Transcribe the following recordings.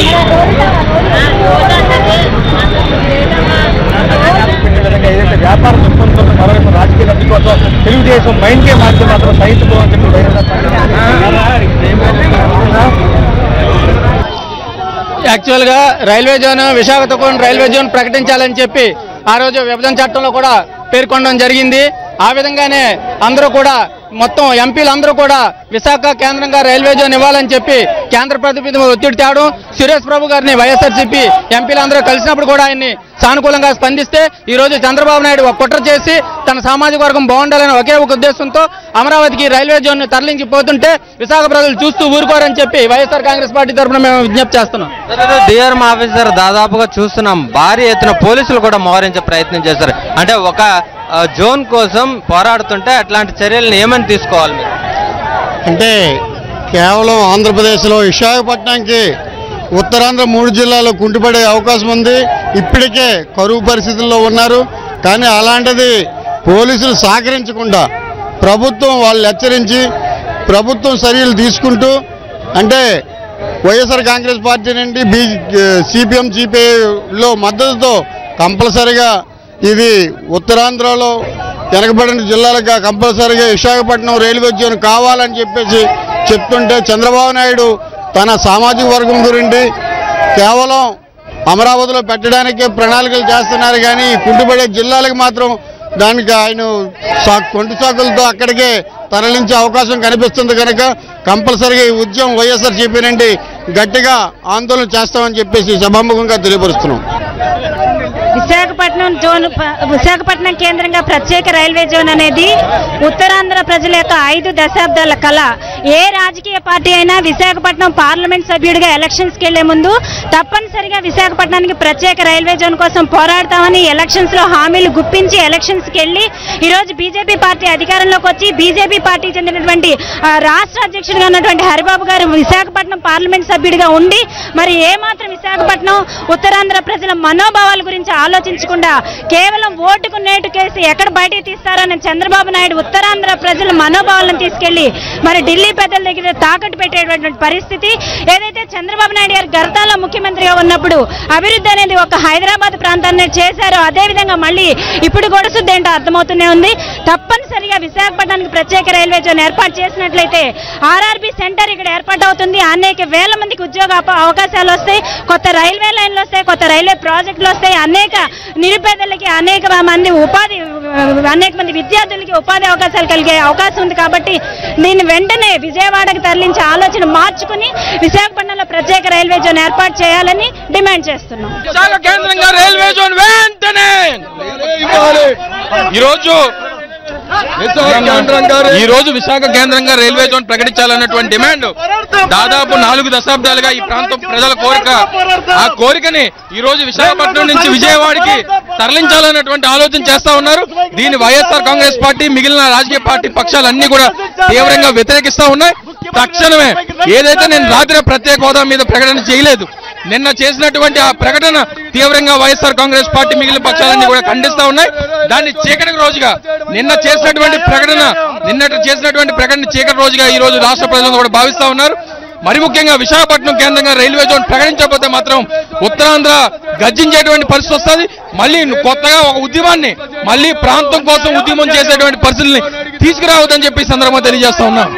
ఈ విధంగా ఏదైతే వ్యాపార దృక్పథంతో మరోవైపు రాజకీయ లబ్ధి కోసం తెలుగుదేశం మైండ్ గేమ్ ఆడితే మాత్రం సహించబో అని చెప్పి యాక్చువల్గా railway zone Visakhapatnam railway zone ప్రకటించాలని చెప్పి ఆ రోజు విభజన చట్టంలో కూడా పేర్కొనడం జరిగింది ఆ విధంగానే అందరూ కూడా మొత్తం ఎంపీలు అందరూ కూడా విశాఖ కేంద్రంగా రైల్వే జోన్ ఇవ్వాలని చెప్పి కేంద్ర ప్రతినిధి ఒత్తిడి తేవడం సురేష్ ప్రభు గారిని వైఎస్ఆర్సీపీ ఎంపీలు అందరూ కలిసినప్పుడు కూడా ఆయన్ని సానుకూలంగా స్పందిస్తే ఈ రోజు చంద్రబాబు నాయుడు ఒక కుట్ర చేసి తన సామాజిక వర్గం బాగుండాలని ఒకే ఒక ఉద్దేశంతో అమరావతికి రైల్వే జోన్ తరలించి పోతుంటే విశాఖ ప్రజలు చూస్తూ ఊరుకోరని చెప్పి వైఎస్ఆర్ కాంగ్రెస్ పార్టీ తరఫున మేము విజ్ఞప్తి చేస్తున్నాం డిఆర్ఎం ఆఫీసర్ దాదాపుగా చూస్తున్నాం భారీ ఎత్తున పోలీసులు కూడా మోహరించే ప్రయత్నం చేశారు అంటే ఒక ఆ, జోన్ కోసం పోరాడుతుంటే అట్లాంటి చర్యలను ఏమని తీసుకోవాలి మీరు అంటే కేవలం ఆంధ్రప్రదేశ్లో విశాఖపట్నంకి ఉత్తరాంధ్ర మూడు జిల్లాలో కుంటుపడే అవకాశం ఉంది ఇప్పటికే కరువు పరిస్థితుల్లో ఉన్నారు కానీ అలాంటిది పోలీసులు సహకరించకుండా ప్రభుత్వం వాళ్ళు హెచ్చరించి ప్రభుత్వం చర్యలు తీసుకుంటూ అంటే వైఎస్ఆర్ కాంగ్రెస్ పార్టీ నుండి బీ సిపిఎం సిపిఐలో మద్దతుతో కంపల్సరిగా ఇది ఉత్తరాంధ్రలో వెనకబడిన జిల్లాలుగా కంపల్సరిగా విశాఖపట్నం రైల్వే జోన్ కావాలని చెప్పేసి చెప్తుంటే చంద్రబాబు నాయుడు తన సామాజిక వర్గం గురించి కేవలం అమరావతిలో పెట్టడానికే ప్రణాళికలు చేస్తున్నారు కానీ ఈ కుంటుపడే జిల్లాలకు మాత్రం దానికి ఆయన సా- కొంటి సాకులతో అక్కడికే తరలించే అవకాశం కనిపిస్తుంది కనుక కంపల్సరిగా ఈ ఉద్యమం వైఎస్ఆర్ నుండి గట్టిగా ఆందోళన చేస్తామని చెప్పేసి సభాముఖంగా తెలియపరుస్తున్నాం విశాఖపట్నం జోన్ ప- విశాఖపట్నం కేంద్రంగా ప్రత్యేక రైల్వే జోన్ అనేది ఉత్తరాంధ్ర ప్రజల యొక్క ఐదు దశాబ్దాల కళ ఏ రాజకీయ పార్టీ అయినా విశాఖపట్నం పార్లమెంట్ సభ్యుడిగా ఎలక్షన్స్కి వెళ్లే ముందు తప్పనిసరిగా విశాఖపట్నానికి ప్రత్యేక రైల్వే జోన్ కోసం పోరాడతామని ఎలక్షన్స్ లో హామీలు గుప్పించి ఎలక్షన్స్కి వెళ్లి ఈరోజు బీజేపీ పార్టీ అధికారంలోకి వచ్చి బీజేపీ పార్టీ చెందినటువంటి ఆ, రాష్ట్ర అధ్యక్షుడిగా ఉన్నటువంటి హరిబాబు గారు విశాఖపట్నం పార్లమెంట్ సభ్యుడిగా ఉండి మరి ఏమాత్రం విశాఖపట్నం ఉత్తరాంధ్ర ప్రజల మనోభావాల గురించి ఆలోచించకుండా కేవలం ఓటుకు నేటు కేసి ఎక్కడ బయటికి తీస్తారని చంద్రబాబు నాయుడు ఉత్తరాంధ్ర ప్రజల మనోభావాలను తీసుకెళ్లి మరి ఢిల్లీ పెద్దల దగ్గర తాకట్టు పెట్టేటువంటి పరిస్థితి ఏదైతే చంద్రబాబు నాయుడు గారు గతంలో ముఖ్యమంత్రిగా ఉన్నప్పుడు అభివృద్ధి అనేది ఒక హైదరాబాద్ ప్రాంతాన్ని చేశారో అదే విధంగా మళ్ళీ ఇప్పుడు కూడా శుద్ధి ఏంటో అర్థమవుతూనే ఉంది తప్పనిసరిగా విశాఖపట్నానికి ప్రత్యేక రైల్వే జోన్ ఏర్పాటు చేసినట్లయితే ఆర్ఆర్బి సెంటర్ ఇక్కడ ఏర్పాటు అవుతుంది అనేక వేల మందికి ఉద్యోగ అప- అవకాశాలు వస్తాయి కొత్త రైల్వే లైన్లు వస్తాయి కొత్త రైల్వే ప్రాజెక్టులు వస్తాయి అనేక నిరుపేదలకి అనేక మంది ఉపాధి అనేక మంది విద్యార్థులకి ఉపాధి అవకాశాలు కలిగే అవకాశం ఉంది కాబట్టి దీన్ని వెంటనే విజయవాడకు తరలించే ఆలోచన మార్చుకుని విశాఖపట్నంలో ప్రత్యేక రైల్వే జోన్ ఏర్పాటు చేయాలని డిమాండ్ చేస్తున్నాం విశాఖ కేంద్రంగా రైల్వే జోన్ వెంటనే ఈరోజు ఈ రోజు విశాఖ కేంద్రంగా రైల్వే జోన్ ప్రకటించాలన్నటువంటి డిమాండ్ దాదాపు నాలుగు దశాబ్దాలుగా ఈ ప్రాంతం ప్రజల కోరిక ఆ కోరికని ఈ రోజు విశాఖపట్నం నుంచి విజయవాడకి తరలించాలన్నటువంటి ఆలోచన చేస్తా ఉన్నారు దీన్ని వైఎస్ఆర్ కాంగ్రెస్ పార్టీ మిగిలిన రాజకీయ పార్టీ పక్షాలన్నీ కూడా తీవ్రంగా వ్యతిరేకిస్తా ఉన్నాయి తక్షణమే ఏదైతే నేను రాత్రి ప్రత్యేక హోదా మీద ప్రకటన చేయలేదు నిన్న చేసినటువంటి ఆ ప్రకటన తీవ్రంగా వైఎస్ఆర్ కాంగ్రెస్ పార్టీ మిగిలిన పక్షాలన్నీ కూడా ఖండిస్తా ఉన్నాయి దాన్ని చీకటి రోజుగా నిన్న చేసినటువంటి ప్రకటన నిన్నటి చేసినటువంటి ప్రకటన చీకటి రోజుగా ఈ రోజు రాష్ట్ర ప్రజలు కూడా భావిస్తా ఉన్నారు మరి ముఖ్యంగా విశాఖపట్నం కేంద్రంగా రైల్వే జోన్ ప్రకటించకపోతే మాత్రం ఉత్తరాంధ్ర గర్జించేటువంటి పరిస్థితి వస్తుంది మళ్ళీ కొత్తగా ఒక ఉద్యమాన్ని మళ్ళీ ప్రాంతం కోసం ఉద్యమం చేసేటువంటి పరిస్థితుల్ని తీసుకురావద్దని చెప్పి ఈ సందర్భంగా తెలియజేస్తా ఉన్నాం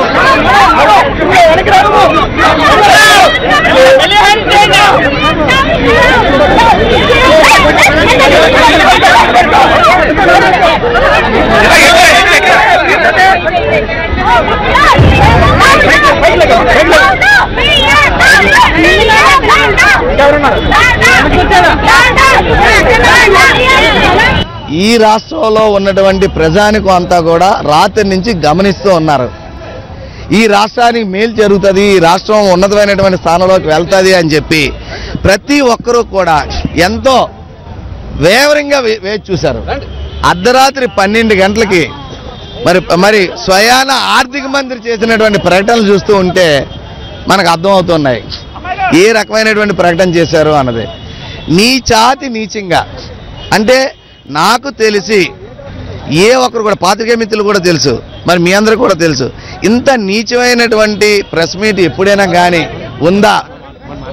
ఈ రాష్ట్రంలో ఉన్నటువంటి ప్రజానికం అంతా కూడా రాత్రి నుంచి గమనిస్తూ ఉన్నారు ఈ రాష్ట్రానికి మేలు జరుగుతుంది ఈ రాష్ట్రం ఉన్నతమైనటువంటి స్థానంలోకి వెళ్తుంది అని చెప్పి ప్రతి ఒక్కరూ కూడా ఎంతో వేవరంగా వే- వేచి చూశారు అర్ధరాత్రి పన్నెండు గంటలకి మరి మరి స్వయాన ఆర్థిక మంత్రి చేసినటువంటి ప్రకటనలు చూస్తూ ఉంటే మనకు అర్థమవుతున్నాయి ఏ రకమైనటువంటి ప్రకటన చేశారు అన్నది నీచాతి నీచంగా అంటే నాకు తెలిసి ఏ ఒక్కరు కూడా పాత్రికేయ మిత్రులు కూడా తెలుసు మరి మీ అందరూ కూడా తెలుసు ఇంత నీచమైనటువంటి ప్రెస్ మీట్ ఎప్పుడైనా కానీ ఉందా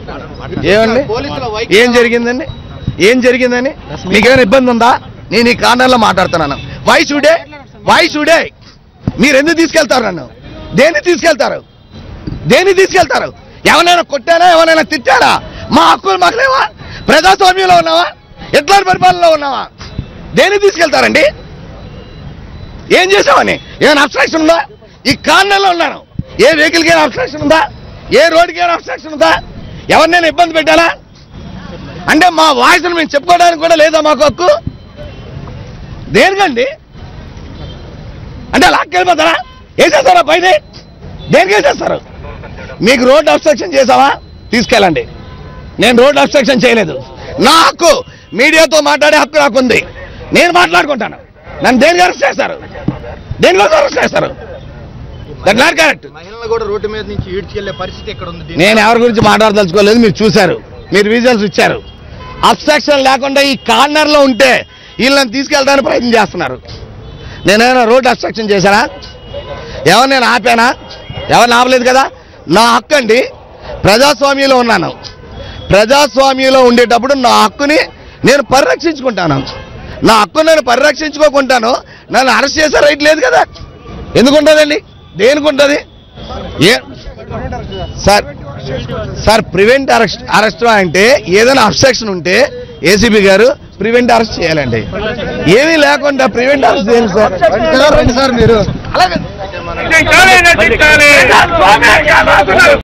ఏమండి ఏం జరిగిందండి ఏం జరిగిందని మీకేమైనా ఇబ్బంది ఉందా నేను ఈ కారణంలో మాట్లాడుతున్నాను వై షుడే వై షుడే మీరు ఎందుకు తీసుకెళ్తారు నన్ను దేన్ని తీసుకెళ్తారు దేన్ని తీసుకెళ్తారు ఎవరైనా కొట్టారా ఎవరైనా తిట్టారా మా హక్కులు మాకు లేవా ప్రజాస్వామ్యంలో ఉన్నావా ఎట్లాంటి పరిపాలనలో ఉన్నావా దేన్ని తీసుకెళ్తారండి ఏం చేసామని ఏమైనా అబ్స్ట్రాక్షన్ ఉందా ఈ కార్నర్లో ఉన్నాను ఏ వెహికల్కి అయినా అబ్స్ట్రాక్షన్ ఉందా ఏ రోడ్డుకి అయినా అబ్స్ట్రాక్షన్ ఉందా ఎవరినైనా ఇబ్బంది పెట్టాలా అంటే మా వాయిస్ని మేము చెప్పుకోవడానికి కూడా లేదా మాకు హక్కు దేనికండి అంటే లాక్కెళ్ళిపోతారా ఏం చేస్తారా పైన దేనికి ఏం చేస్తారు మీకు రోడ్ అబ్స్ట్రక్షన్ చేసావా తీసుకెళ్ళండి నేను రోడ్ అబ్స్ట్రక్షన్ చేయలేదు నా హక్కు మీడియాతో మాట్లాడే హక్కు నాకుంది నేను మాట్లాడుకుంటాను నన్ను దేనికి అరెస్ట్ చేస్తారు దేనికోసం అరెస్ట్ చేస్తారు దట్ నాట్ కరెక్ట్ మహిళలు కూడా రోడ్డు మీద నుంచి ఈడ్చుకెళ్లే పరిస్థితి ఇక్కడ ఉంది నేను ఎవరి గురించి మాట్లాడదలుచుకోలేదు మీరు చూశారు మీరు విజువల్స్ ఇచ్చారు అబ్స్ట్రక్షన్ లేకుండా ఈ కార్నర్లో ఉంటే వీళ్ళని తీసుకెళ్ళడానికి ప్రయత్నం చేస్తున్నారు నేనేమైనా రోడ్ అబ్స్ట్రక్షన్ చేశానా ఎవరు నేను ఆపానా ఎవరిని ఆపలేదు కదా నా హక్కు అండి ప్రజాస్వామ్యంలో ఉన్నాను ప్రజాస్వామ్యంలో ఉండేటప్పుడు నా హక్కుని నేను పరిరక్షించుకుంటాను నా హక్కుని నేను పరిరక్షించుకోకుంటాను నన్ను అరెస్ట్ చేసే రైట్ లేదు కదా ఎందుకు ఉంటుందండి దేనికి ఉంటుంది ఏ sir sir prevent arrest arrest అంటే ఏదైనా అబ్స్ట్రక్షన్ ఉంటే ఏసీబీ గారు ప్రివెంట్ అరెస్ట్ చేయాలండి ఏమీ లేకుండా ప్రివెంట్ అరెస్ట్ చేయండి సార్ సార్ మీరు అలాగే